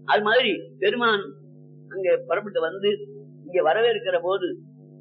அது மாதிரி பெருமான் அங்கே புறப்பட்டு வந்து இங்க வரவேற்கிற போது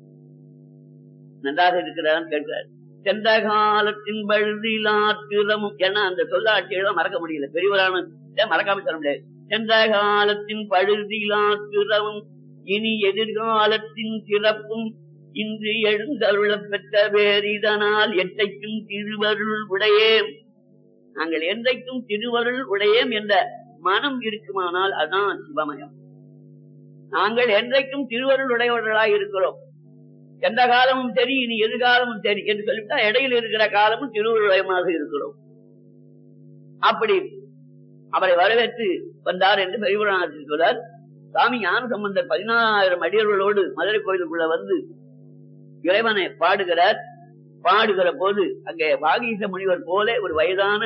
நன்றாக இருக்கிறான்னு கேட்கிறார் சென்ற காலத்தின் பழுதிலாத்திரமும் ஏன்னா அந்த சொல்லாட்சிகளை மறக்க முடியல பெரியவரான மறக்காம சொல்ல முடியாது சென்ற காலத்தின் பழுதிலாத்திரமும் இனி எதிர்காலத்தின் சிறப்பும் இன்று எழுந்தருள பெற்ற வேறிதனால் எட்டைக்கும் திருவருள் உடையேம் நாங்கள் என்றைக்கும் திருவருள் உடையேம் என்ற மனம் இருக்குமானால் அதான் சிவமயம் நாங்கள் என்றைக்கும் திருவருள் உடையவர்களாய் இருக்கிறோம் எந்த காலமும் சரி இனி எதிர்காலமும் சரி என்று சொல்லிவிட்டா இடையில் இருக்கிற காலமும் திருவருளயமாக இருக்கிறோம் அப்படி அவரை வரவேற்று வந்தார் என்று பெரியபுராணத்தில் சொல்றார் சாமி ஞான சம்பந்தர் பதினாயிரம் அடியர்களோடு மதுரை கோயிலுக்குள்ள வந்து இறைவனை பாடுகிறார் பாடுகிற போது அங்கே வாகீச முனிவர் போல ஒரு வயதான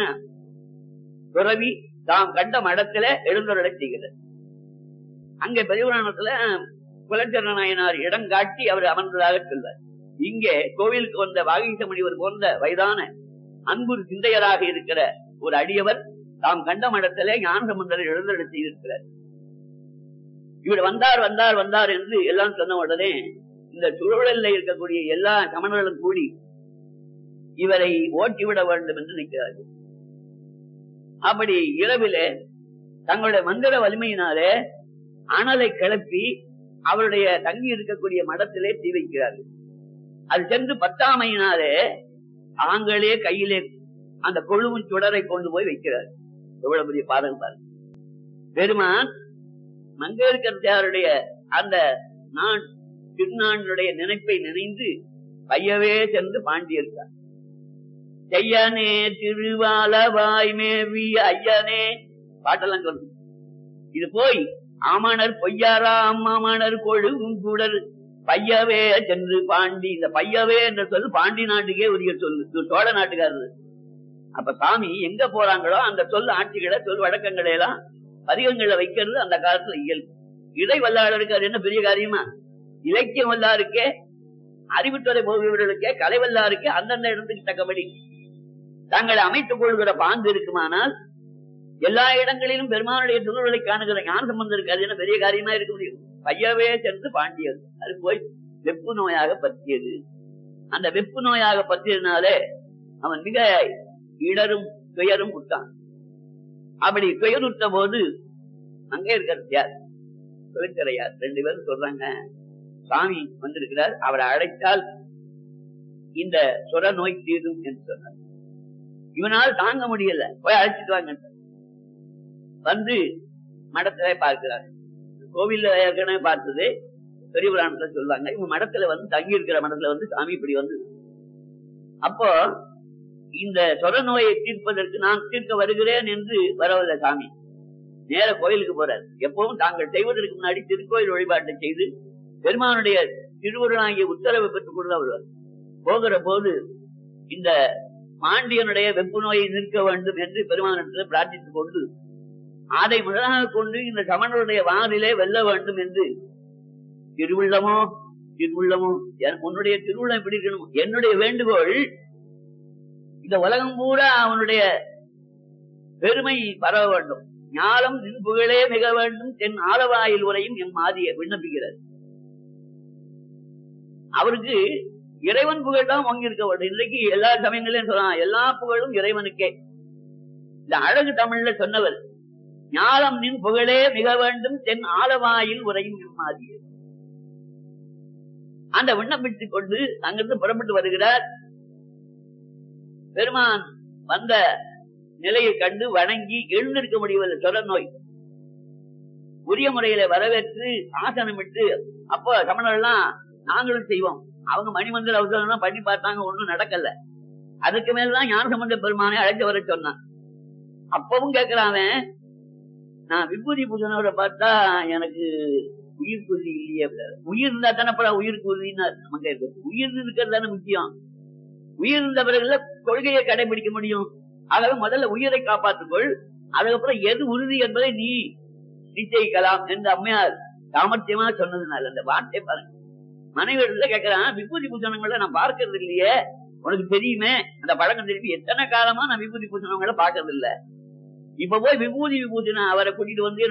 துறவி தாம் கண்ட மடத்துல எழுந்தருளை செய்கிறார் அங்கே பெரியபுராணத்துல குலச்சரண நாயனார் இடம் காட்டி அவர் அமர்ந்ததாக சொல்வார் இங்கே கோவிலுக்கு வந்த வாகீச முனிவர் போன்ற வயதான அன்பு சிந்தையராக இருக்கிற ஒரு அடியவர் தாம் கண்ட மடத்திலே ஞான சம்பந்தரை எழுந்தருளை செய்திருக்கிறார் இவர் வந்தார் வந்தார் வந்தார் என்று எல்லாம் சொன்ன உடனே இந்த சுழலில் இருக்கக்கூடிய எல்லா சமணர்களும் கூடி இவரை ஓட்டிவிட வேண்டும் என்று நிற்கிறார்கள் அப்படி இரவிலே தங்களுடைய மந்திர வலிமையினாலே அனலை கிளப்பி அவருடைய தங்கி இருக்கக்கூடிய மடத்திலே தீ வைக்கிறார்கள் அது சென்று பத்தாமையினாலே தாங்களே கையிலே அந்த கொழுவும் சுடரை கொண்டு போய் வைக்கிறார் எவ்வளவு பெரிய பாதகம் பாருங்க பெருமான் மங்கையர்கருத்தையாருடைய அந்த நான் திருநானுடைய நினைப்பை நினைந்து பையவே சென்று பாண்டியிருக்கார் செய்யனே திருவாலவாய் மேவி ஐயனே பாட்டெல்லாம் சொல்லு இது போய் ஆமணர் பொய்யாரா அம்மாமணர் கொழுவும் கூடல் பையவே சென்று பாண்டி இந்த பையவே என்ற சொல்லு பாண்டி நாட்டுக்கே உரிய சொல்லு இது சோழ நாட்டுக்காரரு அப்ப சாமி எங்க போறாங்களோ அந்த சொல் ஆட்சிகளை சொல் வழக்கங்களை எல்லாம் பதிகங்களை வைக்கிறது அந்த காலத்துல இயல்பு இடை வல்லாளருக்கு அது என்ன பெரிய காரியமா இலக்கியம் வல்லாருக்கே அறிவுத்துறை போகிறவர்களுக்கே கலை வல்லாருக்கே அந்தந்த இடத்துக்கு தக்கபடி தங்களை அமைத்துக் கொள்கிற பாங்கு இருக்குமானால் எல்லா இடங்களிலும் பெருமானுடைய திருவுருளை காணுகிற ஞான சம்பந்தம் இருக்கு அது என்ன பெரிய காரியமா இருக்க முடியும் பையவே சென்று பாண்டியது அது போய் வெப்பு நோயாக பற்றியது அந்த வெப்பு நோயாக பற்றியதுனாலே அவன் மிக இடரும் துயரும் விட்டான் அப்படி துயருற்ற போது அங்கே இருக்கிறது யார் தொழிற்கரையார் ரெண்டு பேரும் சொல்றாங்க சாமி வந்திருக்கிறார் அவரை அழைத்தால் இந்த சுர நோய் தீரும் என்று சொன்னார் இவனால் தாங்க முடியல போய் அழைச்சிட்டு வாங்க வந்து மடத்துல பார்க்கிறார் கோவில்ல ஏற்கனவே பார்த்தது பெரிய புராணத்துல சொல்லுவாங்க இவங்க மடத்துல வந்து தங்கி இருக்கிற மடத்துல வந்து சாமி இப்படி வந்து அப்போ இந்த சொர நோயை தீர்ப்பதற்கு நான் தீர்க்க வருகிறேன் என்று வரவில்லை சாமி நேர கோயிலுக்கு போறார் எப்பவும் தாங்கள் செய்வதற்கு முன்னாடி திருக்கோயில் வழிபாட்டை செய்து பெருமானுடைய திருவுருளாகிய உத்தரவை பெற்றுக் கொண்டு வருவார் போகிற போது இந்த பாண்டியனுடைய வெப்பு நோயை நிற்க வேண்டும் என்று பெருமானத்தில் பிரார்த்தித்துக் கொண்டு அதை முதலாக கொண்டு இந்த சமணருடைய வானிலே வெல்ல வேண்டும் என்று திருவுள்ளமோ திருவுள்ளமோ உன்னுடைய திருவுள்ளம் எப்படி இருக்கணும் என்னுடைய வேண்டுகோள் இந்த உலகம் பூரா அவனுடைய பெருமை பரவ வேண்டும் ஞானம் நின் புகழே மிக வேண்டும் தென் ஆலவாயில் உரையும் எம் மாதிய விண்ணப்பிக்கிறார் அவருக்கு இறைவன் புகழ் தான் வாங்கி இருக்க வேண்டும் இன்றைக்கு எல்லா சமயங்களையும் சொல்லலாம் எல்லா புகழும் இறைவனுக்கே இந்த அழகு தமிழ்ல சொன்னவர் ஞானம் நின் புகழே மிக வேண்டும் தென் ஆலவாயில் உரையும் எம் மாதிய அந்த விண்ணப்பித்துக் கொண்டு அங்கிருந்து புறப்பட்டு வருகிறார் பெருமான் வந்த நிலையை கண்டு வணங்கி எழுந்திருக்க முடியவில்லை சொர நோய் உரிய முறையில வரவேற்று ஆசனமிட்டு அப்போ சமணர்லாம் நாங்களும் செய்வோம் அவங்க மணிமந்திர அவசரம் பண்ணி பார்த்தாங்க ஒண்ணும் நடக்கல அதுக்கு மேலதான் ஞான சம்பந்த பெருமானை அழைத்து வர சொன்னான் அப்பவும் கேட்கிறான் நான் விபூதி பூஜனவரை பார்த்தா எனக்கு உயிர் குருதி இல்லையே உயிர் இருந்தா தானே உயிர் குருதின்னு நமக்கு இருக்கு உயிர் இருக்கிறது தானே முக்கியம் உயிர் இருந்த பிறகுல கொள்கையை கடைபிடிக்க முடியும் ஆகவே முதல்ல உயிரை காப்பாற்றுக்கொள் அதுக்கப்புறம் எது உறுதி என்பதை நீ நிச்சயிக்கலாம் என்று அம்மையார் சாமர்த்தியமா சொன்னதுனால அந்த வார்த்தை பாருங்க மனைவிடத்துல கேட்கிறான் விபூதி பூசணங்களை நான் பார்க்கறது இல்லையே உனக்கு தெரியுமே அந்த பழக்கம் திருப்பி எத்தனை காலமா நான் விபூதி பூசணங்களை பார்க்கறது இல்ல இப்ப போய் விபூதி விபூதினா அவரை கூட்டிட்டு வந்து